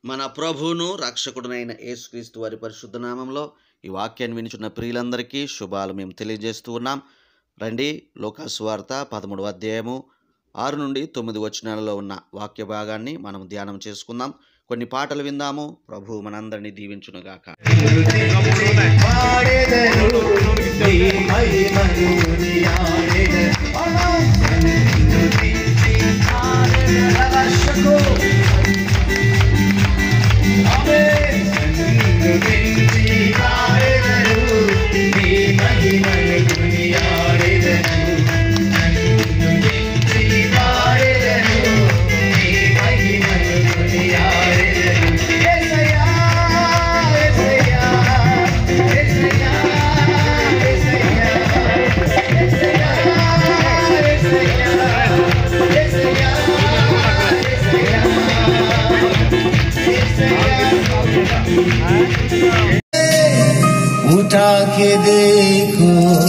మన ప్రభువును రక్షకుడునైన యేసుక్రీస్తు వారి పరిశుద్ధ నామంలో ఈ వాక్యాన్ని వినిచున్న ప్రియులందరికీ శుభాలు మేము తెలియజేస్తూ ఉన్నాం రండి లోకాసువార్త పదమూడవ అధ్యాయము ఆరు నుండి తొమ్మిది వచనాలలో ఉన్న వాక్య భాగాన్ని మనం ధ్యానం చేసుకుందాం కొన్ని పాటలు విందాము ప్రభు మనందరినీ దీవించునుగాక उठा के देखो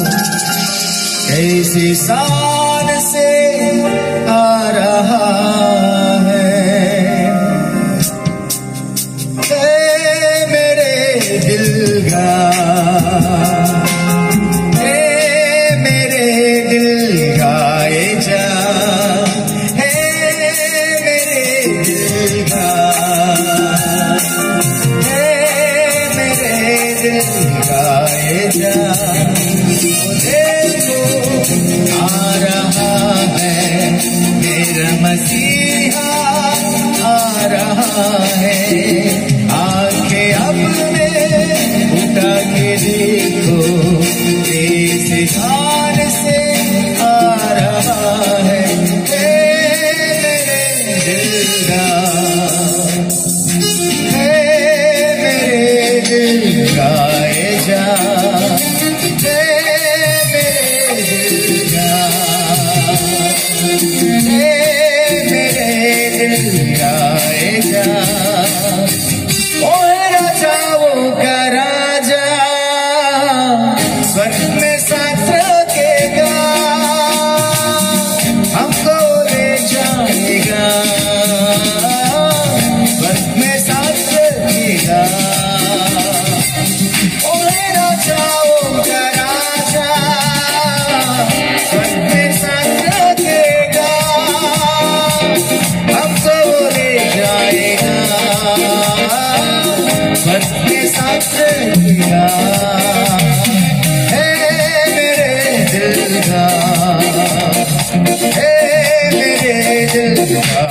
कैसे साल से आ रहा है ए मेरे दिल का ए मेरे दिल का ये जा है मेरे दिल का है मेरे दिल का ये जान देखो आ रहा है मेरा मसीहा आ रहा है आके अब में उठा के देखो कैसे हाल से आ रहा है ए मेरे दिल का है मेरे दिल का ये जान है मेरे दिल का है मेरे दिल का ये जान ओ है राजाओं का राजा स्वर्ग में साथ रखेगा हमको ले जाएगा स्वर्ग में साथ रखेगा ओ है राजाओं का राजा स्वर्ग में साथ रखेगा हमको ले जाएगा स्वर्ग में साथ रखेगा है मेरे दिल का है मेरे दिल का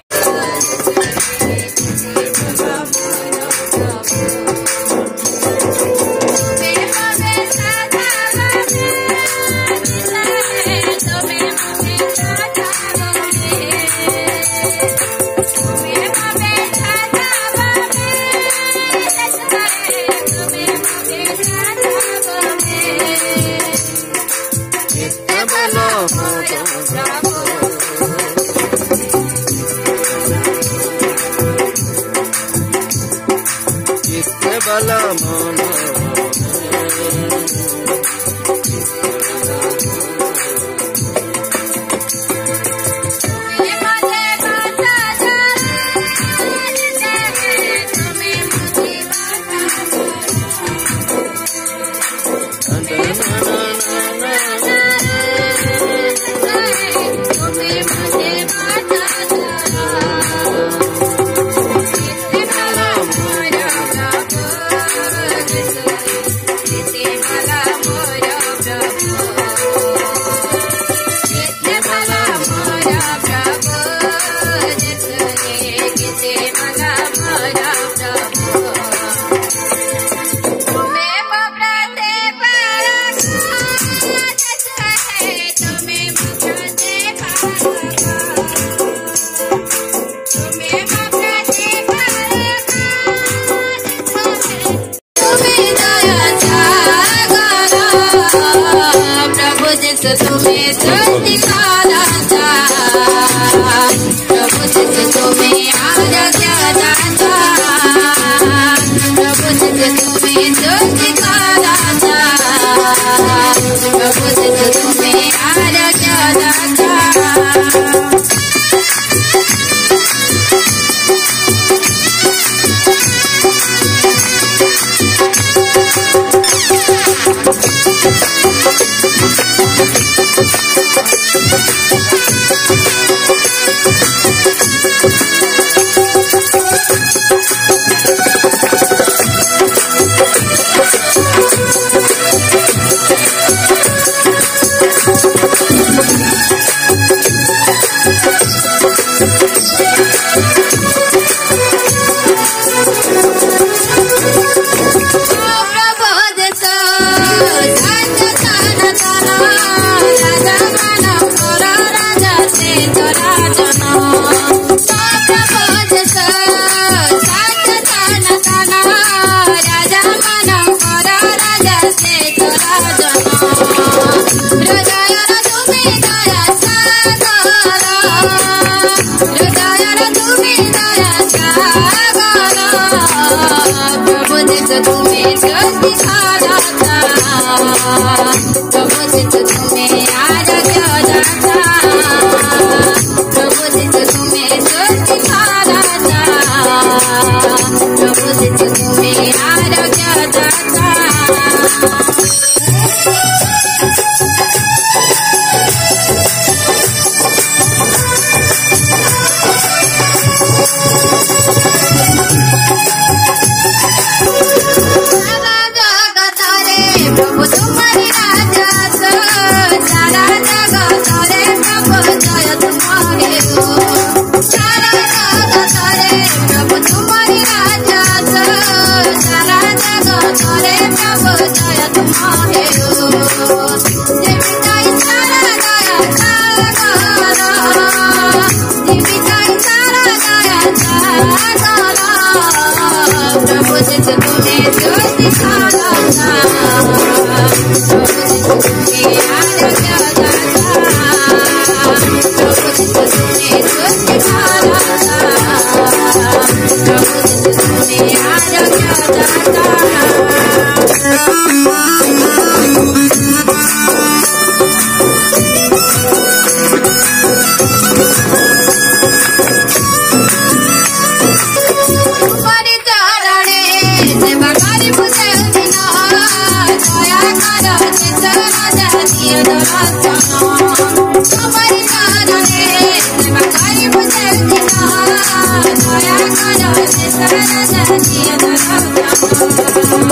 प्रभु जिस तुम्हें सृष्टि का दाता प्रभु जिस तुम्हें आराध्य दाता प्रभु जिस तुम्हें सृष्टि का दाता प्रभु जिस तुम्हें आराध्य दाता जिस तुम्हें जो दिखाना था प्रभु जिस तुम्हें आरोग्य दाता प्रभु जिस तुम्हें जो दिखाना था प्रभु जिस तुम्हें आरोग्य दाता सारा जगत रे प्रभु तुम्हारी राजा सो सारा जगत रे प्रभु जय तुम्हारे हो सारा जगत रे प्रभु तुम्हारी राजा सो सारा जगत रे प्रभु जय तुम्हारे हो देविकाई सारा गया सारा देविकाई सारा गया सारा प्रभु जिस तुम्हें जो दिखाना था प्रभु जिस तुम्हें आरोग्य दाता प्रभु जिस तुम्हें जो दिखाना था प्रभु जिस तुम्हें आरोग्य दाता परिचारणे सेवा करी पुसे दिना दया कर चित राजा दिय दरासना परिचारणे सेवा करी पुसे दिना दया कर चित राजा दिय दरासना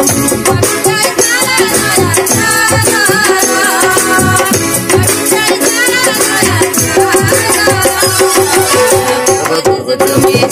तुम्हें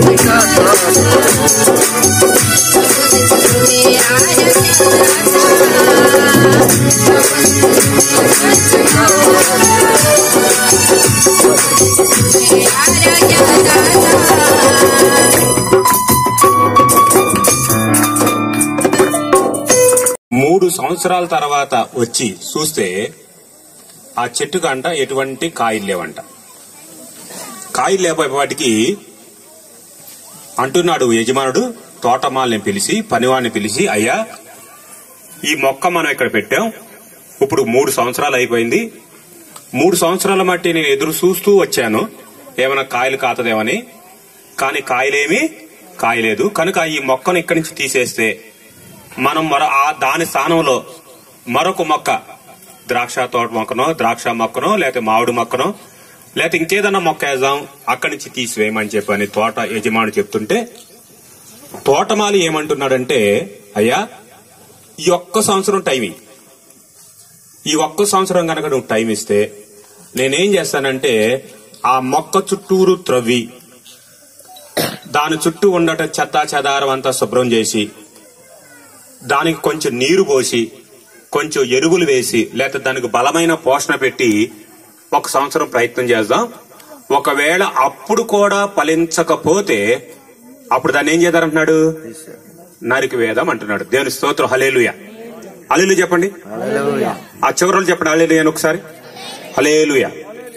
మూడు సంవత్సరాల తర్వాత వచ్చి చూస్తే ఆ చెట్టు కంట ఎటువంటి కాయలు లేవంట కాయలు లేకపోయేపాటికి అంటున్నాడు యజమానుడు తోటమాలని పిలిచి పనివాడిని పిలిచి అయ్యా ఈ మొక్క మనం ఇక్కడ పెట్టాం ఇప్పుడు మూడు సంవత్సరాలు అయిపోయింది మూడు సంవత్సరాల మట్టి నేను ఎదురు చూస్తూ వచ్చాను ఏమైనా కాయలు కాతదేమని కానీ కాయలేమి కాయలేదు కనుక ఈ మొక్కను ఇక్కడి నుంచి తీసేస్తే మనం మరో ఆ దాని స్థానంలో మరొక మొక్క ద్రాక్ష తోట మొక్కనో ద్రాక్ష మొక్కనో లేకపోతే మామిడి మొక్కనో లేకపోతే ఇంకేదన్నా మొక్క వేద్దాం అక్కడి నుంచి తీసివేయమని చెప్పని తోట యజమాని చెప్తుంటే తోటమాలి ఏమంటున్నాడంటే అయ్యా ఈ ఒక్క సంవత్సరం టైం ఇయ్యి. ఈ ఒక్క సంవత్సరం కనుక నువ్వు టైం ఇస్తే నేనేం చేస్తానంటే ఆ మొక్క చుట్టూరు త్రవ్వి దాని చుట్టూ ఉండట చెత్తా చెదారం అంతా శుభ్రం చేసి దానికి కొంచెం నీరు పోసి కొంచెం ఎరువులు వేసి లేకపోతే దానికి బలమైన పోషణ పెట్టి ఒక సంవత్సరం ప్రయత్నం చేద్దాం ఒకవేళ అప్పుడు కూడా ఫలించకపోతే అప్పుడు దాన్ని ఏం చేద్దారంటున్నాడు నరికి వేదం అంటున్నాడు దేవుని స్తోత్రం హలేలుయ హలేలు చెప్పండి ఆ చివరి రోజు చెప్పండి హలేలుయ అని ఒకసారి హలేలుయ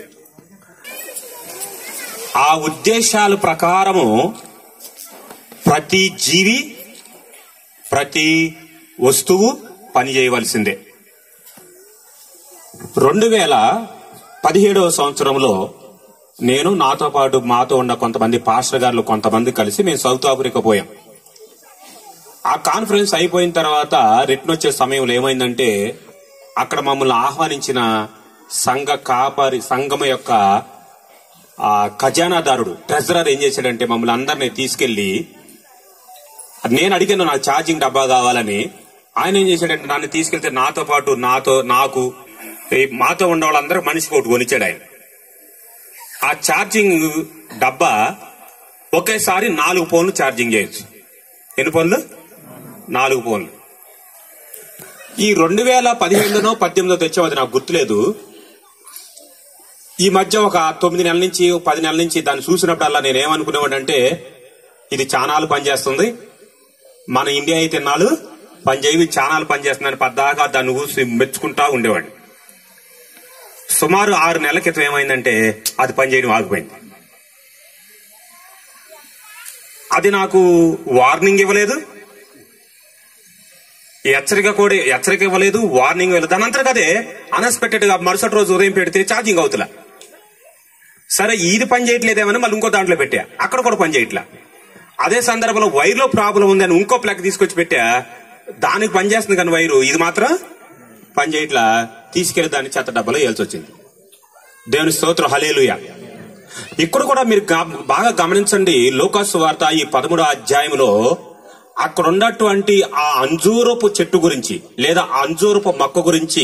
ఆ ఉద్దేశాల ప్రకారము ప్రతి జీవి ప్రతి వస్తువు పని చేయవలసిందే రెండు వేల పదిహేడవ సంవత్సరంలో నేను నాతో పాటు మాతో ఉన్న కొంతమంది పాస్టర్ గారులు కొంతమంది కలిసి మేము సౌత్ ఆఫ్రికా పోయాం ఆ కాన్ఫరెన్స్ అయిపోయిన తర్వాత రిటర్న్ వచ్చే సమయంలో ఏమైందంటే అక్కడ మమ్మల్ని ఆహ్వానించిన సంఘ కాపరి సంఘం యొక్క ఆ ఖజానాదారుడు ట్రెజరర్ ఏం చేశాడంటే మమ్మల్ని అందరినీ తీసుకెళ్లి నేను అడిగాను నాకు ఛార్జింగ్ డబ్బా కావాలని ఆయన ఏం చేశాడంటే నన్ను తీసుకెళ్తే నాతో పాటు నాతో నాకు ఈ మాతో ఉన్న వాళ్ళందరూ మనిషికి ఒకటి కొనిచ్చాడు ఆయన ఆ ఛార్జింగ్ డబ్బా ఒకేసారి నాలుగు ఫోన్లు ఛార్జింగ్ చేయొచ్చు ఎన్ని ఫోన్లు నాలుగు ఫోన్లు ఈ రెండు వేల పదిహేనులో పద్దెనిమిదో తెచ్చాం అది నాకు గుర్తులేదు ఈ మధ్య ఒక తొమ్మిది నెలల నుంచి పది నెలల నుంచి దాన్ని చూసినప్పుడల్లా నేను ఏమనుకునేవాడంటే ఇది చానాలు పనిచేస్తుంది మన ఇండియా అయితే నాలు పనిచేయవి చానాలు పనిచేస్తుందని పద్దాకా దాన్ని చూసి మెచ్చుకుంటా ఉండేవాడిని సుమారు ఆరు నెలల క్రితం ఏమైందంటే అది పనిచేయడం ఆగిపోయింది అది నాకు వార్నింగ్ ఇవ్వలేదు హెచ్చరిక కూడా హెచ్చరిక ఇవ్వలేదు వార్నింగ్ ఇవ్వలేదు దాని అంతా కదే అన్ఎక్స్పెక్టెడ్ గా మరుసటి రోజు ఉదయం పెడితే ఛార్జింగ్ అవుతులా సరే ఇది పని చేయట్లేదేమని మళ్ళీ ఇంకో దాంట్లో పెట్టా అక్కడ కూడా పని చేయట్లా అదే సందర్భంలో వైర్ లో ప్రాబ్లం ఉందని ఇంకో ప్లగ్ తీసుకొచ్చి పెట్టా దానికి పని చేస్తుంది కానీ వైరు ఇది మాత్రం పని చేయట్లా తీసుకెళ్లి దాన్ని చెత్త డబ్బాలో వేయాల్సి వచ్చింది దేవుని స్తోత్రం హలేలుయ ఇక్కడ కూడా మీరు గా- బాగా గమనించండి లోకాసు వార్త ఈ పదమూడో అధ్యాయంలో అక్కడ ఉన్నటువంటి ఆ అంజూరపు చెట్టు గురించి లేదా ఆ అంజూరపు మొక్క గురించి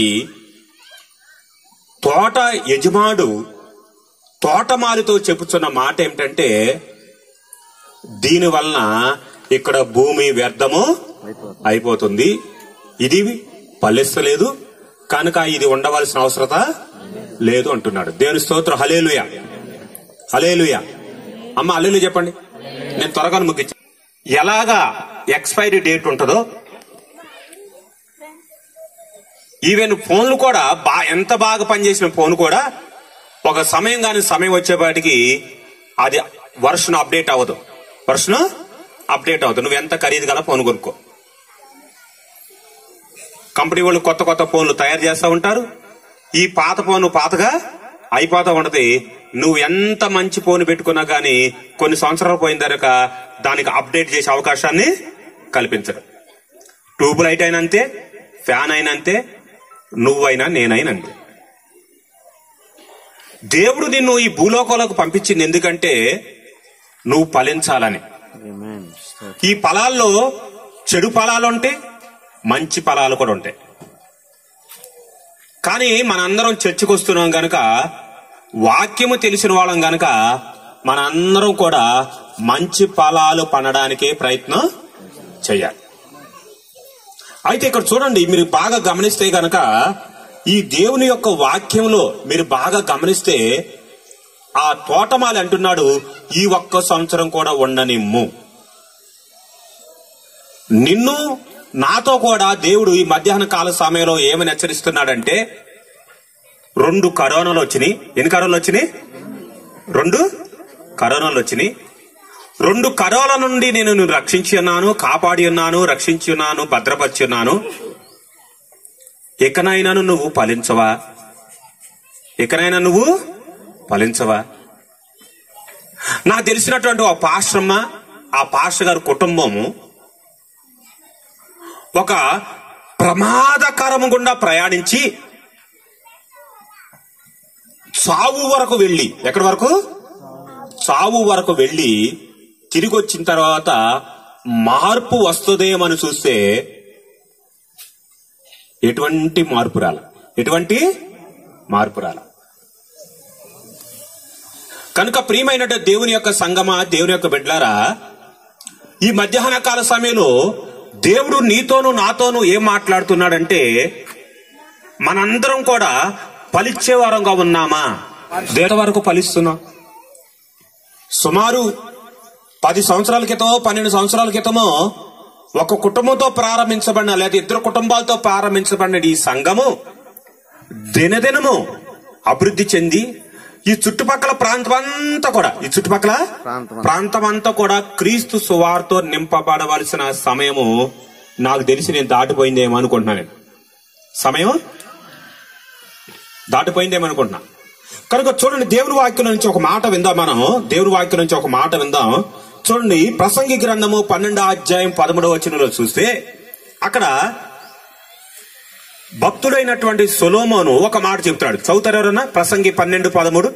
తోట యజమాడు తోటమాలితో చెప్పుచున్న మాట ఏమిటంటే దీని వలన ఇక్కడ భూమి వ్యర్థము అయిపోతుంది ఇది ఫలిస్తలేదు కనుక ఇది ఉండవలసిన అవసరత లేదు అంటున్నాడు దేవుని స్తోత్రం హలేలుయ హలేలుయ అమ్మ హలేలు చెప్పండి నేను త్వరగా ముగించా ఎలాగా ఎక్స్పైరీ డేట్ ఉంటుందో ఈవెన్ ఫోన్లు కూడా బా ఎంత బాగా పనిచేసిన ఫోన్ కూడా ఒక సమయం కాని సమయం వచ్చేపాటికి అది వర్షన్ అప్డేట్ అవ్వదు వర్షన్ అప్డేట్ అవ్వదు నువ్వు ఎంత ఖరీదు గల ఫోన్ కొనుక్కో కంపెనీ వాళ్ళు కొత్త కొత్త ఫోన్లు తయారు చేస్తూ ఉంటారు ఈ పాత ఫోన్ పాతగా అయిపోతా ఉంటది నువ్వు ఎంత మంచి ఫోన్ పెట్టుకున్నా గానీ కొన్ని సంవత్సరాలు పోయిన తర్వాత దానికి అప్డేట్ చేసే అవకాశాన్ని కల్పించరు ట్యూబ్ లైట్ అయినా అంతే ఫ్యాన్ అయినా అంతే నువ్వైనా నేనైనా అంతే దేవుడు నిన్ను ఈ భూలోకంలోకి పంపించింది ఎందుకంటే నువ్వు ఫలించాలని ఈ ఫలాల్లో చెడు ఫలాలు ఉంటాయి మంచి ఫలాలు కూడా ఉంటాయి కానీ మనందరం చర్చకు వస్తున్నాం గనక వాక్యము తెలిసిన వాళ్ళం గనక మనందరం కూడా మంచి ఫలాలు పనడానికే ప్రయత్నం చేయాలి అయితే ఇక్కడ చూడండి మీరు బాగా గమనిస్తే గనక ఈ దేవుని యొక్క వాక్యంలో మీరు బాగా గమనిస్తే ఆ తోటమాలి అంటున్నాడు ఈ ఒక్క సంవత్సరం కూడా ఉండనిమ్ము నిన్ను నాతో కూడా దేవుడు ఈ మధ్యాహ్న కాల సమయంలో ఏమని హెచ్చరిస్తున్నాడంటే రెండు కరోనాలు వచ్చినాయి ఎన్ని కరోనాలు వచ్చినాయి రెండు కరోనాలు వచ్చినాయి రెండు కరోనా నుండి నేను నిన్ను రక్షించి ఉన్నాను కాపాడి ఉన్నాను రక్షించి ఉన్నాను భద్రపరిచి ఉన్నాను ఇకనైనాను నువ్వు ఫలించవా ఇకనైనా నువ్వు ఫలించవా నాకు తెలిసినటువంటి ఆ పాశ్రమ ఆ పాస్టర్ గారి కుటుంబము ఒక ప్రమాదకరము గుండా ప్రయాణించి చావు వరకు వెళ్ళి ఎక్కడి వరకు చావు వరకు వెళ్ళి తిరిగి వచ్చిన తర్వాత మార్పు వస్తుందేమని చూస్తే ఎటువంటి మార్పు రాల ఎటువంటి మార్పు రాల కనుక ప్రియమైనట్టు దేవుని యొక్క సంగమా దేవుని యొక్క బిడ్లారా ఈ మధ్యాహ్న కాల సమయంలో దేవుడు నీతోనూ నాతోనూ ఏం మాట్లాడుతున్నాడంటే మనందరం కూడా ఫలిచ్చే వారంగా ఉన్నామా దేట వరకు ఫలిస్తున్నాం సుమారు పది సంవత్సరాల క్రితమో పన్నెండు సంవత్సరాల క్రితమో ఒక కుటుంబంతో ప్రారంభించబడిన లేదా ఇద్దరు కుటుంబాలతో ప్రారంభించబడిన ఈ సంఘము దినదినము అభివృద్ధి చెంది ఈ చుట్టుపక్కల ప్రాంతం అంతా కూడా ఈ చుట్టుపక్కల ప్రాంతం ప్రాంతం అంతా కూడా క్రీస్తు సువార్తో నింపబడవలసిన సమయము నాకు తెలిసి నేను దాటిపోయిందేమో అనుకుంటున్నాను నేను సమయం దాటిపోయిందేమో అనుకుంటున్నా కనుక చూడండి దేవుని వాక్యం నుంచి ఒక మాట విందాం మనం దేవుని వాక్యం నుంచి ఒక మాట విందాం చూడండి ప్రసంగి గ్రంథము పన్నెండో అధ్యాయం పదమూడవ వచనంలో చూస్తే అక్కడ భక్తుడైనటువంటి సొలోమోను ఒక మాట చెప్తాడు చదువుతారు ఎవరన్నా ప్రసంగి పన్నెండు పదమూడు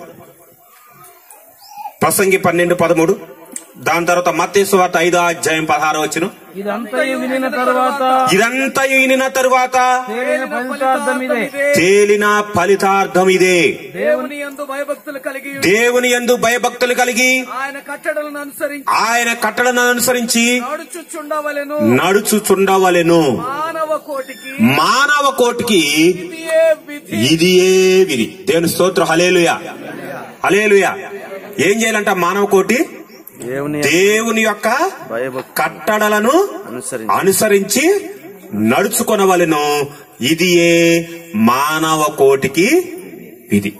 ప్రసంగి పన్నెండు పదమూడు దాని తర్వాత మత్తేశ్వాత ఐదో అధ్యాయం పదహారు వచ్చిన ఇదంతా వినిన తరువాత ఇదంతా ఈనిన తరువాత తేలిన ఫలితార్థం ఇదే తేలిన ఫలితార్థం ఇదే దేవుని యందు భయభక్తులు కలిగి దేవుని యందు భయభక్తులు కలిగి ఆయన కట్టడలను అనుసరించి ఆయన కట్టడను అనుసరించి నడుచుచుండవలెను నడుచుచుండవలెను మానవ కోటికి మానవ కోటికి ఇదియే విధి ఇది ఏ విధి దేవుని స్తోత్రం హలేలుయా హలేలుయా ఏం చేయాలంట మానవ కోటి దేవుని దేవుని యొక్క భయభక్తి కట్టడలను అనుసరించి అనుసరించి నడుచుకొనవలెను ఇది ఏ మానవ కోటికి విధి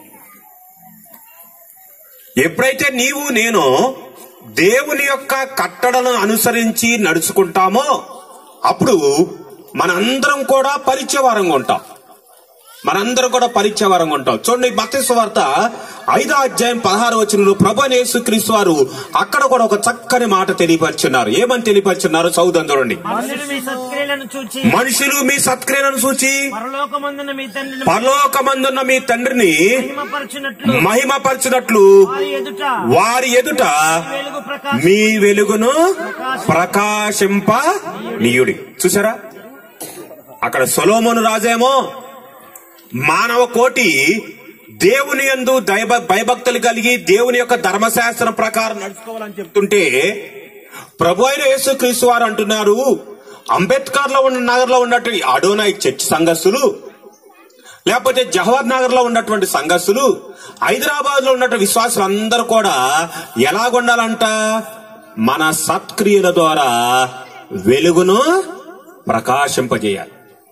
ఎప్పుడైతే నీవు నేను దేవుని యొక్క కట్టడలను అనుసరించి నడుచుకుంటామో అప్పుడు మనందరం కూడా పరిచయవారంగా ఉంటాం మనందరం కూడా పరిచయవారంగా ఉంటాం చూడండి మత్స్య వార్త ఐదో అధ్యాయం పదహారు వచ్చిన ప్రభు అయిన యేసుక్రీస్తు వారు అక్కడ కూడా ఒక చక్కని మాట తెలియపరుచున్నారు ఏమని తెలియపరుచున్నారు చదువుదాం చూడండి మనుషులు మీ సత్క్రియలను చూచి మనుషులు మీ సత్క్రియలను చూచి పరలోకమందున మీ తండ్రిని పరలోకమందున్న మీ తండ్రిని మహిమపరచునట్లు మహిమపరచినట్లు వారి ఎదుట వారి ఎదుట వెలుగు ప్రకాశం మీ వెలుగును ప్రకాశింప నీయుడి చూసారా అక్కడ సొలోమోను రాజేమో మానవ కోటి దేవుని యందు దైవ భయభక్తులు కలిగి దేవుని యొక్క ధర్మశాస్త్రం ప్రకారం నడుచుకోవాలని చెప్తుంటే ప్రభు అయిన యేసుక్రీస్తు వారు అంటున్నారు అంబేద్కర్ లో ఉన్న నగర్ లో ఉన్నటువంటి అడోనాయి చర్చ్ సంఘస్థులు లేకపోతే జవహర్ నగర్ లో ఉన్నటువంటి సంఘస్థులు హైదరాబాద్ లో ఉన్నటువంటి విశ్వాసులు అందరూ కూడా ఎలాగుండాలంట మన సత్క్రియల ద్వారా వెలుగును ప్రకాశింపజేయాలి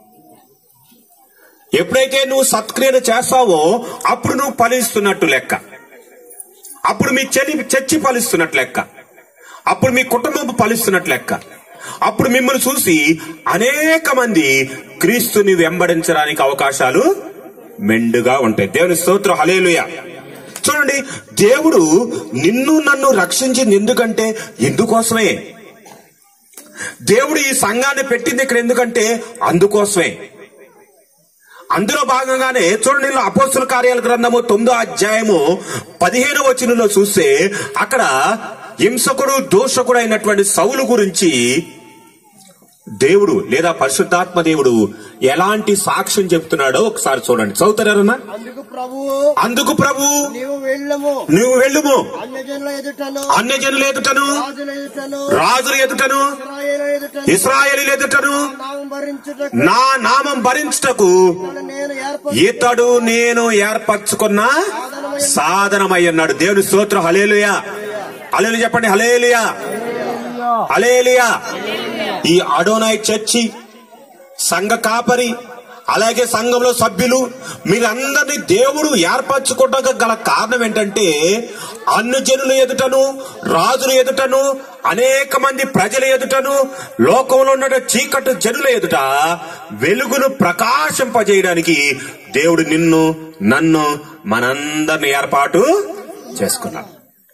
ఎప్పుడైతే నువ్వు సత్క్రియలు చేస్తావో అప్పుడు నువ్వు ఫలిస్తున్నట్టు లెక్క అప్పుడు మీ చెల్లి చర్చి ఫలిస్తున్నట్టు లెక్క అప్పుడు మీ కుటుంబం ఫలిస్తున్నట్టు లెక్క అప్పుడు మిమ్మల్ని చూసి అనేక మంది క్రీస్తుని వెంబడించడానికి అవకాశాలు మెండుగా ఉంటాయి దేవుని స్తోత్రం హలేలుయ చూడండి దేవుడు నిన్ను నన్ను రక్షించింది ఎందుకంటే ఎందుకోసమే దేవుడు ఈ సంఘాన్ని పెట్టింది ఇక్కడ ఎందుకంటే అందుకోసమే అందులో భాగంగానే చూడండి ఇలా అపోస్తుల కార్యాల గ్రంథము తొమ్మిదో అధ్యాయము పదిహేను వచనంలో చూస్తే అక్కడ హింసకుడు దోషకుడు అయినటువంటి సౌలు గురించి దేవుడు లేదా పరిశుద్ధాత్మ దేవుడు ఎలాంటి సాక్ష్యం చెప్తున్నాడో ఒకసారి చూడండి చదువుతారన్నా అందుకు ప్రభువు అందుకు ప్రభు నీవు వెళ్ళము నువ్వు వెళ్ళుము అన్యజనుల ఎదుటను అన్యజనుల ఎదుటను రాజుల ఎదుటను రాజుల ఎదుటను ఇశ్రాయేలు ఎదుటను ఇస్రాయేలీల ఎదుటను నామం భరించుటకు నా నామం భరించుటకు నేను ఏర్పడు ఇతడు నేను ఏర్పరచుకున్న సాధనమై ఉన్నాడు దేవుని స్తోత్రం హలేలుయా హలేలు చెప్పండి హలేలుయా హలేలుయా ఈ అడోనాయ్ చర్చి సంఘ కాపరి అలాగే సంఘంలో సభ్యులు మీరందరినీ దేవుడు ఏర్పరచుకోవడానికి గల కారణం ఏంటంటే అన్ని జనుల ఎదుటను రాజుల ఎదుటను అనేక మంది ప్రజల ఎదుటను లోకంలో ఉన్న చీకటి జనుల ఎదుట వెలుగును ప్రకాశింపజేయడానికి దేవుడు నిన్ను నన్ను మనందరిని ఏర్పాటు చేసుకున్నాడు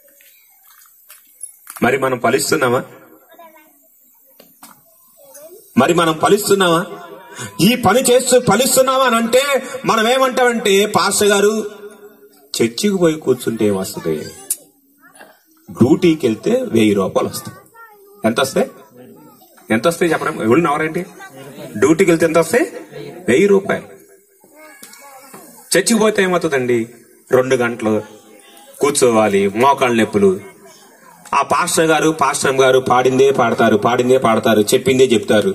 మరి మనం ఫలిస్తున్నామా మరి మనం ఫలిస్తున్నామా ఈ పని చేస్తూ ఫలిస్తున్నామా అని అంటే మనం ఏమంటామంటే పాస్టర్ గారు చర్చికి పోయి కూర్చుంటే ఏం వస్తుంది డ్యూటీకి వెళ్తే వెయ్యి రూపాయలు వస్తాయి ఎంత వస్తాయి ఎంత వస్తాయి చెప్పడం ఎవరు ఎవరండి డ్యూటీకి వెళ్తే ఎంత వస్తాయి వెయ్యి రూపాయలు చర్చికి పోతే ఏమవుతుందండి రెండు గంటలు కూర్చోవాలి మోకాళ్ళ నొప్పులు ఆ పాస్టర్ గారు పాస్టర్ గారు పాడిందే పాడతారు పాడిందే పాడతారు చెప్పిందే చెప్తారు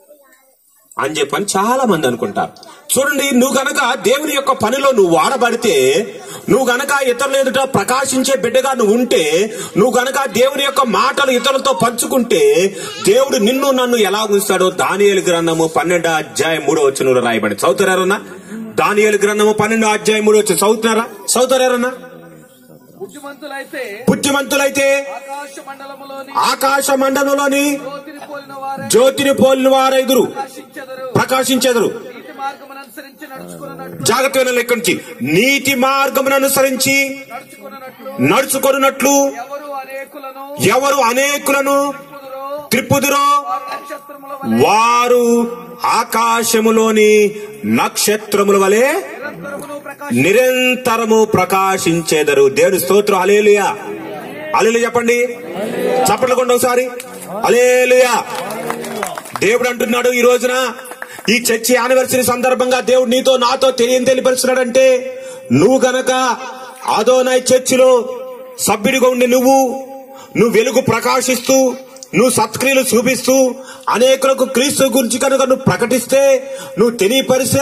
అని చెప్పని చాలా మంది అనుకుంటారు చూడండి నువ్వు గనక దేవుని యొక్క పనిలో నువ్వు వాడబడితే నువ్వు గనక ఇతరుల ఎదుట ప్రకాశించే బిడ్డగా నువ్వు ఉంటే నువ్వు గనక దేవుని యొక్క మాటలు ఇతరులతో పంచుకుంటే దేవుడు నిన్ను నన్ను ఎలా ఉంచుతాడో దానియేలు గ్రంథము పన్నెండో అధ్యాయం మూడో వచ్చిన రాయబడి చదువుతారారన్నా దానియేలు గ్రంథము పన్నెండో అధ్యాయం మూడో వచ్చి చదువుతున్నారా చదువుతారారన్నా బుద్ధిమంతులైతే బుద్ధిమంతులైతే ఆకాశ మండలములోని ఆకాశ మండలంలోని జ్యోతిని పోలిన వారే జ్యోతిని పోలిన వారెదురు ప్రకాశించెదరు ప్రకాశించెదరు నీతి మార్గమును అనుసరించి నడుచుకున్నట్టు జాగ్రత్తగా లెక్క నుంచి నీతి మార్గమును అనుసరించి నడుచుకున్నట్లు నడుచుకొనున్నట్లు ఎవరు అనేకులను ఎవరు అనేకులను కుదురో త్రిప్పుదురో వారు నక్షత్రముల వలె వారు ఆకాశములోని నక్షత్రముల వలె నిరంతరమును ప్రకాశ నిరంతరము ప్రకాశించేదరు దేవుని స్తోత్రం అలేలుయా అలేలు చెప్పండి చప్పట్లు కొండ ఒకసారి అలేలుయా దేవుడు అంటున్నాడు ఈ రోజున ఈ చర్చి యానివర్సరీ సందర్భంగా దేవుడు నీతో నాతో తెలియని తెలియపరుస్తున్నాడంటే నువ్వు గనక అదోనాయ్ చర్చిలో సభ్యుడిగా ఉండి నువ్వు నువ్వు వెలుగు ప్రకాశిస్తూ నువ్వు సత్క్రియలు చూపిస్తూ అనేకులకు క్రీస్తు గురించి కనుక నువ్వు ప్రకటిస్తే నువ్వు తెలియపరిస్తే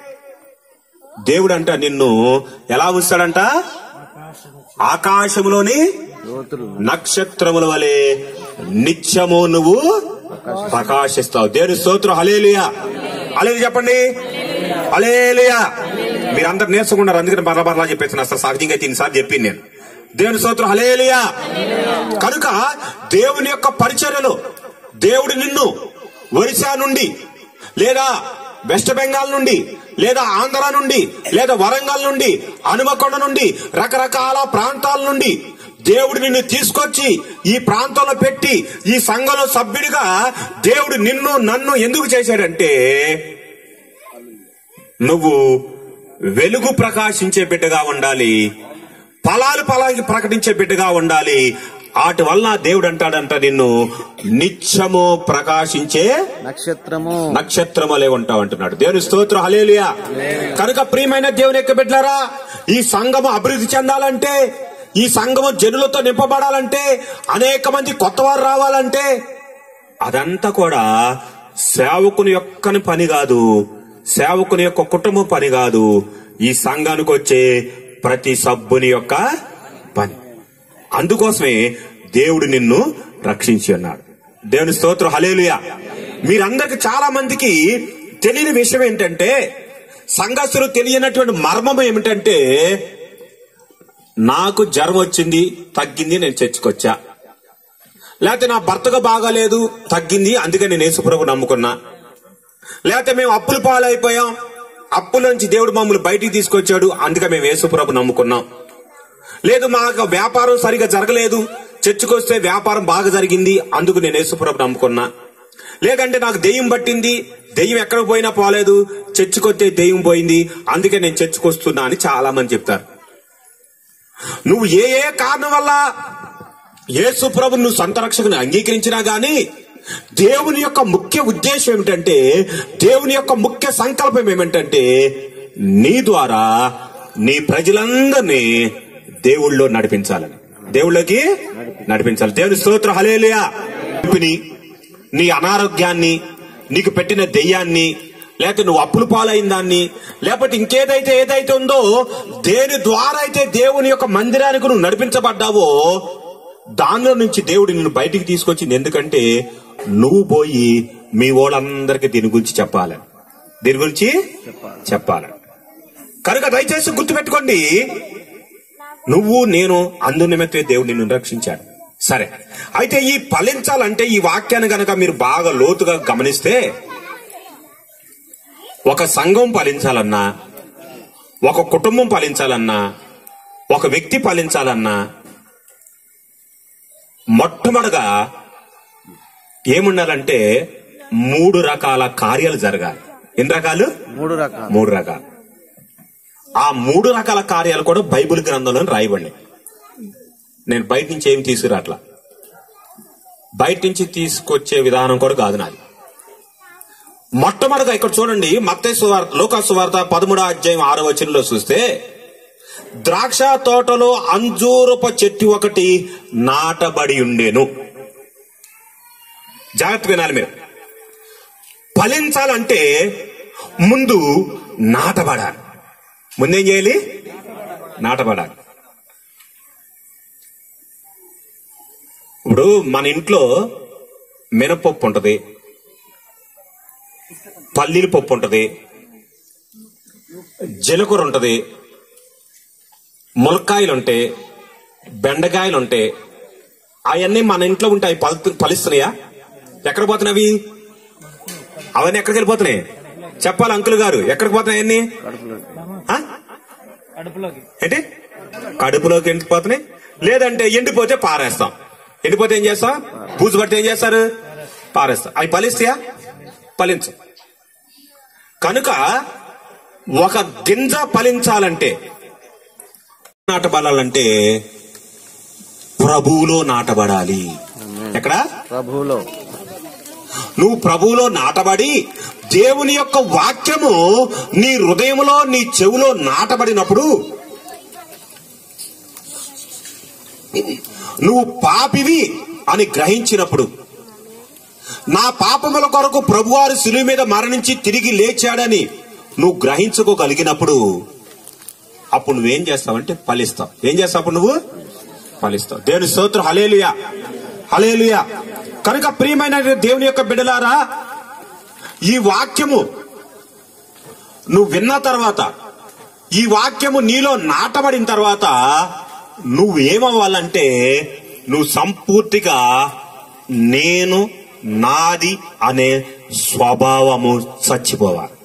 దేవుడు అంట నిన్ను ఎలా ఉంచాడంట ఆకాశములోని నక్షత్రముల వలె నిత్యము నువ్వు ప్రకాశిస్తావు దేవుని స్తోత్రం హలేలుయా హలేదు చెప్పండి హలేలుయా మీరందరు నేర్చుకున్నారు అందుకని బర్ల బర్లా చెప్పేసిన అసలు సహజంగా తిన్నిసార్లు చెప్పింది నేను దేవుని స్తోత్రం హలేలుయా కనుక దేవుని యొక్క పరిచర్యలో దేవుడు నిన్ను ఒరిసా నుండి లేదా వెస్ట్ బెంగాల్ నుండి లేదా ఆంధ్ర నుండి లేదా వరంగల్ నుండి హనుమకొండ నుండి రకరకాల ప్రాంతాల నుండి దేవుడు నిన్ను తీసుకొచ్చి ఈ ప్రాంతంలో పెట్టి ఈ సంఘంలో సభ్యుడిగా దేవుడు నిన్ను నన్ను ఎందుకు చేశాడంటే నువ్వు వెలుగు ప్రకాశించే బిడ్డగా ఉండాలి ఫలాలు ఫలాకి ప్రకటించే బిడ్డగా ఉండాలి వాటి వల్ల దేవుడు అంటాడంట నిన్ను నిత్యము ప్రకాశించే నక్షత్రము నక్షత్రమలే ఉంటావు అంటున్నాడు దేవుని స్తోత్రం హలేలుయా కనుక ప్రియమైన దేవుని యొక్క బిడ్డలారా ఈ సంఘము అభివృద్ధి చెందాలంటే ఈ సంఘము జనులతో నింపబడాలంటే అనేక మంది కొత్త వారు రావాలంటే అదంతా కూడా సేవకుని యొక్కని పని కాదు సేవకుని యొక్క కుటుంబం పని కాదు ఈ సంఘానికి వచ్చే ప్రతి సభ్యుని యొక్క పని అందుకోసమే దేవుడు నిన్ను రక్షించి ఉన్నాడు దేవుని స్తోత్రం హలేలుయా మీరందరికి చాలా మందికి తెలియని విషయం ఏంటంటే సంఘస్థులు తెలియనటువంటి మర్మం ఏమిటంటే నాకు జ్వరం వచ్చింది తగ్గింది నేను చర్చకొచ్చా లేకపోతే నా భర్తకు బాగాలేదు తగ్గింది అందుకే నేను యేసుప్రభు నమ్ముకున్నా లేకపోతే మేము అప్పుల పాలైపోయాం అప్పుల నుంచి దేవుడు మమ్మల్ని బయటికి తీసుకొచ్చాడు అందుకే మేము యేసుప్రభు నమ్ముకున్నాం లేదు మాకు వ్యాపారం సరిగా జరగలేదు చర్చకొస్తే వ్యాపారం బాగా జరిగింది అందుకు నేను యేసుప్రభు నమ్ముకున్నా లేదంటే నాకు దెయ్యం పట్టింది దెయ్యం ఎక్కడ పోయినా పోలేదు చర్చకొస్తే దెయ్యం పోయింది అందుకే నేను చర్చకొస్తున్నా అని చాలా మంది చెప్తారు నువ్వు ఏ ఏ కారణం వల్ల యేసు ప్రభు నువ్వు సొంత రక్షకుని అంగీకరించినా గాని దేవుని యొక్క ముఖ్య ఉద్దేశం ఏమిటంటే దేవుని యొక్క ముఖ్య సంకల్పం ఏమిటంటే నీ ద్వారా నీ ప్రజలందరినీ దేవుళ్ళో నడిపించాలని దేవుళ్ళకి నడిపించాలి దేవుని స్తోత్ర హలేలుయా నొప్పిని, నీ అనారోగ్యాన్ని నీకు పెట్టిన దెయ్యాన్ని లేకపోతే నువ్వు అప్పులు పాలైన దాన్ని లేకపోతే ఇంకేదైతే ఏదైతే ఉందో దేని ద్వారా అయితే దేవుని యొక్క మందిరానికి నువ్వు నడిపించబడ్డావో దానిలో నుంచి దేవుడు నిన్ను బయటికి తీసుకొచ్చింది ఎందుకంటే నువ్వు పోయి మీ వాళ్ళందరికీ దీని గురించి చెప్పాలి దీని గురించి చెప్పాలి కనుక దయచేసి గుర్తుపెట్టుకోండి నువ్వు నేను అందు నిమిత్తమే దేవుడు నిన్ను రక్షించాడు సరే అయితే ఈ ఫలించాలంటే ఈ వాక్యాన్ని గనక మీరు బాగా లోతుగా గమనిస్తే ఒక సంఘం ఫలించాలన్నా ఒక కుటుంబం ఫలించాలన్నా ఒక వ్యక్తి ఫలించాలన్నా మొట్టమొదటగా ఏముండాలంటే మూడు రకాల కార్యాలు జరగాలి ఎన్ని రకాలు మూడు రకాలు మూడు రకాలు ఆ మూడు రకాల కార్యాలు కూడా బైబిల్ గ్రంథంలో రాయబడినాయి నేను బయట నుంచి ఏమి తీసుకురాట్లా బయట నుంచి తీసుకొచ్చే విధానం కూడా కాదు నాది మొట్టమొదటిగా ఇక్కడ చూడండి మత్తయి సువార్త లోకా సువార్త పదమూడో అధ్యాయం ఆరో వచనంలో చూస్తే ద్రాక్ష తోటలో అంజూరపు చెట్టు ఒకటి నాటబడి ఉండేను జాగ్రత్త వినాలి మీరు ఫలించాలంటే ముందు నాటబడాలి ముందేం చేయాలి నాటబడాలి ఇప్పుడు మన ఇంట్లో మినపప్పు ఉంటది పల్లీల పప్పు ఉంటది జీలకూర ఉంటది ములక్కాయలు ఉంటాయి బెండకాయలు ఉంటాయి అవన్నీ మన ఇంట్లో ఉంటాయి ఫలి- ఫలిస్తున్నాయా ఎక్కడ పోతున్నాయి అవన్నీ ఎక్కడికి వెళ్ళిపోతున్నాయి చెప్పాలి అంకుల్ గారు ఎక్కడికి పోతున్నాయి అవన్నీ ఆ? ఏంటి కడుపులోకి ఎండిపోతున్నాయి లేదంటే ఎండిపోతే పారేస్తాం ఎండిపోతే ఏం చేస్తాం పూజ పడితే ఏం చేస్తారు పారేస్తాం అవి ఫలిస్తాయా ఫలించు కనుక ఒక గింజ ఫలించాలంటే నాటబడాలంటే ప్రభువులో నాటబడాలి ఎక్కడ ప్రభువులో నువ్వు ప్రభువులో నాటబడి దేవుని యొక్క వాక్యము నీ హృదయంలో నీ చెవులో నాటబడినప్పుడు నువ్వు పాపివి అని గ్రహించినప్పుడు నా పాపముల కొరకు ప్రభువారు శిలువ మీద మరణించి తిరిగి లేచాడని నువ్వు గ్రహించుకోగలిగినప్పుడు అప్పుడు నువ్వేం చేస్తావంటే ఫలిస్తావు ఏం చేస్తావు అప్పుడు నువ్వు ఫలిస్తావు దేవుని స్తోత్రం హలేలుయా హలేలుయా కనుక ప్రియమైన దేవుని యొక్క బిడలారా ఈ వాక్యము నువ్వు విన్న తర్వాత ఈ వాక్యము నీలో నాటబడిన తర్వాత నువ్వు ఏమవ్వాలంటే నువ్వు సంపూర్తిగా నేను నాది అనే స్వభావము చచ్చిపోవాలి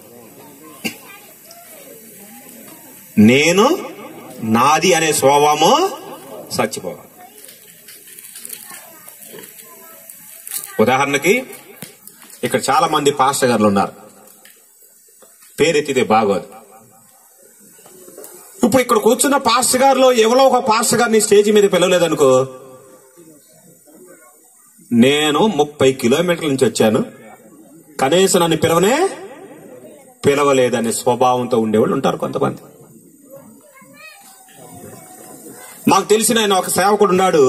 నేను నాది అనే స్వభావము చచ్చిపోవాలి ఉదాహరణకి ఇక్కడ చాలా మంది పాస్టర్ గారులు ఉన్నారు పేరెత్తితే బాగోదు ఇప్పుడు ఇక్కడ కూర్చున్న పాస్టర్ గారిలో ఎవరో ఒక పాస్టర్ గారిని స్టేజ్ మీద పిలవలేదనుకో నేను ముప్పై కిలోమీటర్ల నుంచి వచ్చాను కనీసం నన్ను పిలవనే పిలవలేదనే స్వభావంతో ఉండేవాళ్ళు ఉంటారు కొంతమంది మాకు తెలిసిన ఆయన ఒక సేవకుడు ఉన్నాడు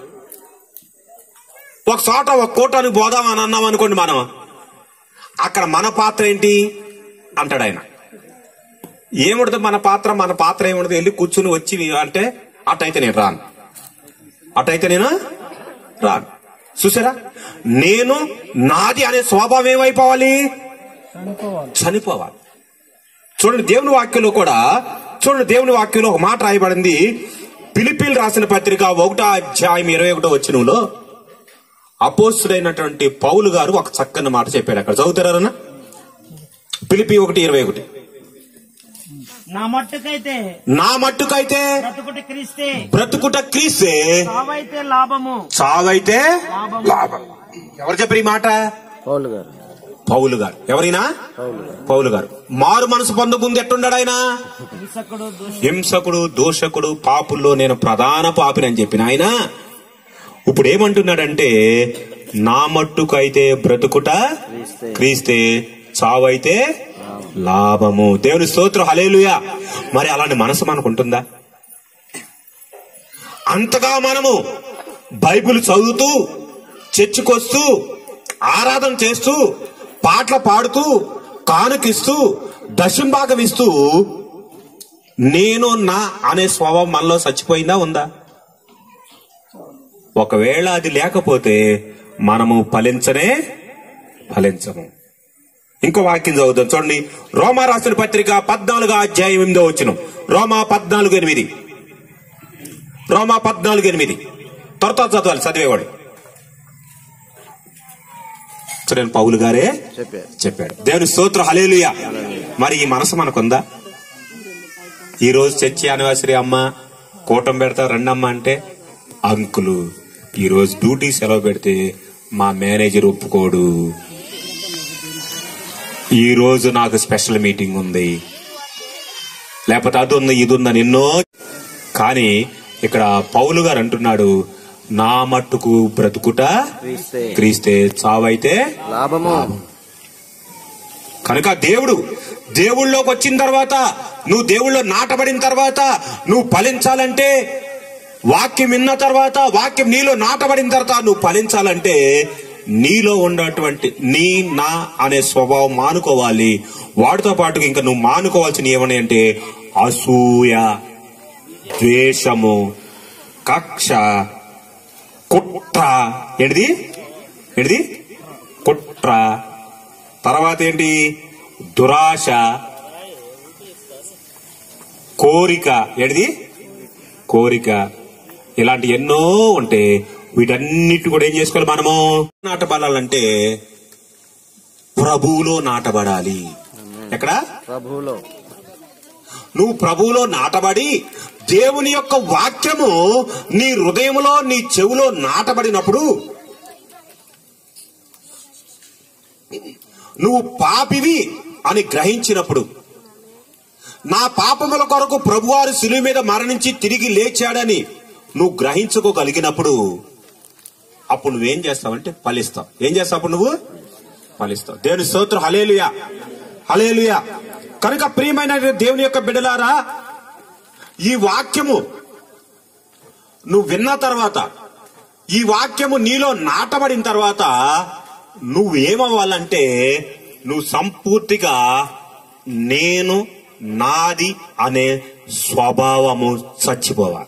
ఒక చోట ఒక కూటానికి పోదామని అన్నాం అనుకోండి మనం అక్కడ మన పాత్ర ఏంటి అంటాడు ఆయన ఏముండదు మన పాత్ర మన పాత్ర ఏముండదు వెళ్ళి కూర్చుని వచ్చి అంటే అటైతే నేను రాను అటైతే నేను రాను చూసారా నేను నాది అనే స్వభావం ఏమైపోవాలి చనిపోవాలి చూడండి దేవుని వాక్యంలో కూడా చూడండి దేవుని వాక్యంలో ఒక మాట రాయబడింది పిలిపిల్ రాసిన పత్రిక ఒకటో అధ్యాయం ఇరవై ఒకటో వచ్చినంలో అపోస్తుడైనటువంటి పౌలు గారు ఒక చక్కని మాట చెప్పాడు అక్కడ చదువుతారన్నా పిలిపి ఒకటి ఇరవై ఒకటి నా మట్టుకైతే నా మట్టుకైతే బ్రతుకుట క్రీస్తే బ్రతుకుట క్రీస్తే సావైతే లాభము చావైతే లాభం ఎవరు చెప్పారు ఈ మాట పౌలు గారు పౌలు గారు ఎవరైనా పౌలు గారు మారు మనసు పొందకుంది ఎట్టుండాడు ఆయన హింసకుడు దుష్ట హింసకుడు దోషకుడు పాపుల్లో నేను ప్రధాన పాపినని చెప్పిన ఆయన ఇప్పుడు ఏమంటున్నాడంటే నా మట్టుకైతే బ్రతుకుట క్రీస్తే చావైతే లాభము దేవుని స్తోత్రం హలేలుయా మరి అలాంటి మనసు మనకు ఉంటుందా అంతగా మనము బైబిల్ చదువుతూ చర్చికొస్తూ ఆరాధన చేస్తూ పాటలు పాడుతూ కానుకిస్తూ దశంభాగం ఇస్తూ నేను నా అనే స్వభావం మనలో చచ్చిపోయిందా ఉందా ఒకవేళ అది లేకపోతే మనము ఫలించనే ఫలించము ఇంకో వాక్యం చదువుతాం చూడండి రోమా రాసిన పత్రిక పద్నాలుగు అధ్యాయం ఎనిమిదో వచ్చిన రోమా పద్నాలుగు ఎనిమిది రోమా పద్నాలుగు ఎనిమిది త్వర త్వర చదవాలి చదివేవాడు చూడండి పౌలు గారే చెప్పారు చెప్పాడు దేవుని స్తోత్ర హలేలుయ మరి ఈ మనసు మనకుందా ఈ రోజు చర్చి యానివర్సరీ అమ్మ కూటం పెడతా రండమ్మ అంటే అంకులు ఈ రోజు డ్యూటీ సెలవు పెడితే మా మేనేజర్ ఒప్పుకోడు ఈ రోజు నాకు స్పెషల్ మీటింగ్ ఉంది లేకపోతే అది ఉంది ఇది ఉందని ఎన్నో కానీ ఇక్కడ పౌలు గారు అంటున్నాడు నా మట్టుకు బ్రతుకుట క్రీస్తే క్రీస్తే చావైతే లాభము కనుక దేవుడు దేవుళ్ళలోకి వచ్చిన తర్వాత నువ్వు దేవుళ్ళో నాటబడిన తర్వాత నువ్వు ఫలించాలంటే వాక్యం విన్న తర్వాత వాక్యం నీలో నాటబడిన తర్వాత నువ్వు ఫలించాలంటే నీలో ఉన్నటువంటి నీ నా అనే స్వభావం మానుకోవాలి వాటితో పాటు ఇంకా నువ్వు మానుకోవాల్సిన ఏమని అంటే అసూయ ద్వేషము కక్ష కుట్ర ఏంటిది ఏంటిది కుట్ర తర్వాత ఏంటి దురాశ కోరిక ఏంటిది కోరిక ఇలాంటి ఎన్నో ఉంటే వీటన్నిటి కూడా ఏం చేసుకోవాలి మనము నాటబడాలంటే ప్రభువులో నాటబడాలి ఎక్కడ ప్రభువులో నువ్వు ప్రభువులో నాటబడి దేవుని యొక్క వాక్యము నీ హృదయంలో నీ చెవులో నాటబడినప్పుడు నువ్వు పాపివి అని గ్రహించినప్పుడు నా పాపముల కొరకు ప్రభువారు శిలువ మీద మరణించి తిరిగి లేచాడని నువ్వు గ్రహించుకోగలిగినప్పుడు అప్పుడు నువ్వేం చేస్తావంటే ఫలిస్తావు ఏం చేస్తావు అప్పుడు నువ్వు ఫలిస్తావు దేవుని స్తోత్రం హలేలుయా హలేలుయా కనుక ప్రియమైన దేవుని యొక్క బిడ్డలారా ఈ వాక్యము నువ్వు విన్న తర్వాత ఈ వాక్యము నీలో నాటబడిన తర్వాత నువ్వు ఏమవ్వాలంటే నువ్వు సంపూర్తిగా నేను నాది అనే స్వభావము చచ్చిపోవాలి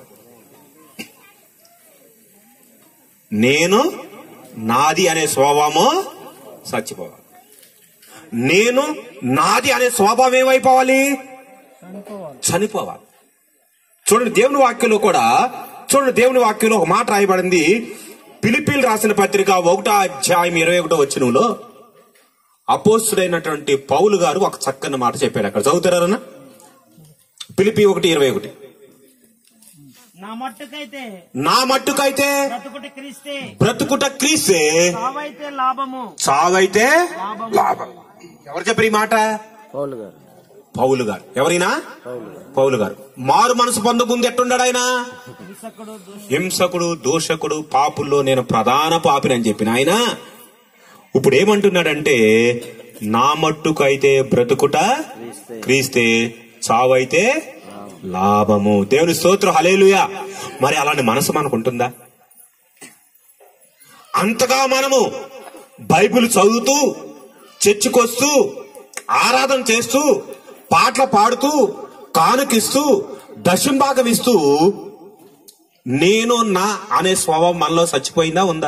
నేను నాది అనే స్వభావము చచ్చిపోవాలి నేను నాది అనే స్వభావం ఏమైపోవాలి చనిపోవాలి చూడండి దేవుని వాక్యంలో కూడా చూడండి దేవుని వాక్యంలో ఒక మాట రాయబడింది పిలిపిల్ రాసిన పత్రిక ఒకటో అధ్యాయం ఇరవై ఒకటో వచ్చినంలో అపోస్తుడైనటువంటి పౌలు గారు ఒక చక్కని మాట చెప్పాడు అక్కడ చదువుతారన్న పిలిపి ఒకటి ఇరవై ఒకటి నా మట్టుకైతే నా మట్టుకైతే బ్రతుకుట క్రీస్తే బ్రతుకుట క్రీస్తే సావైతే లాభము చావైతే లాభం ఎవరు చెప్పారు ఈ మాట పౌలు గారు పౌలు గారు ఎవరైనా పౌలు గారు పౌలు గారు మారు మనసు పొందకుంది ఎట్టుండాడు ఆయన హింసకుడు దుష్టుడు హింసకుడు దోషకుడు పాపుల్లో నేను ప్రధాన పాపినని చెప్పిన ఆయన ఇప్పుడు ఏమంటున్నాడంటే నా మట్టుకైతే బ్రతుకుట క్రీస్తే క్రీస్తే చావైతే లాభము దేవుని స్తోత్రం హలేలుయా మరి అలాంటి మనసు మనకు ఉంటుందా అంతగా మనము బైబిల్ చదువుతూ చర్చికొస్తూ ఆరాధన చేస్తూ పాటలు పాడుతూ కానుకిస్తూ దశంభాగం ఇస్తూ నేను నా అనే స్వభావం మనలో చచ్చిపోయిందా ఉందా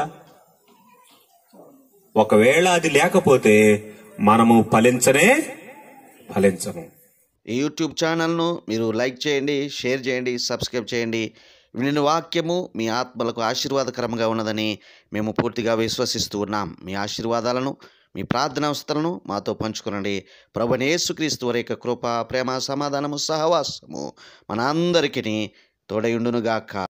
ఒకవేళ అది లేకపోతే మనము ఫలించనే ఫలించము ఈ యూట్యూబ్ ఛానల్ను మీరు లైక్ చేయండి షేర్ చేయండి సబ్స్క్రైబ్ చేయండి వినిన వాక్యము మీ ఆత్మలకు ఆశీర్వాదకరంగా ఉన్నదని మేము పూర్తిగా విశ్వసిస్తూ ఉన్నాం మీ ఆశీర్వాదాలను మీ ప్రార్థనావస్థలను మాతో పంచుకునండి ప్రభు యేసుక్రీస్తు వారి యొక్క కృప ప్రేమ సమాధానము సహవాసము మన అందరికీ తోడయుండునుగాక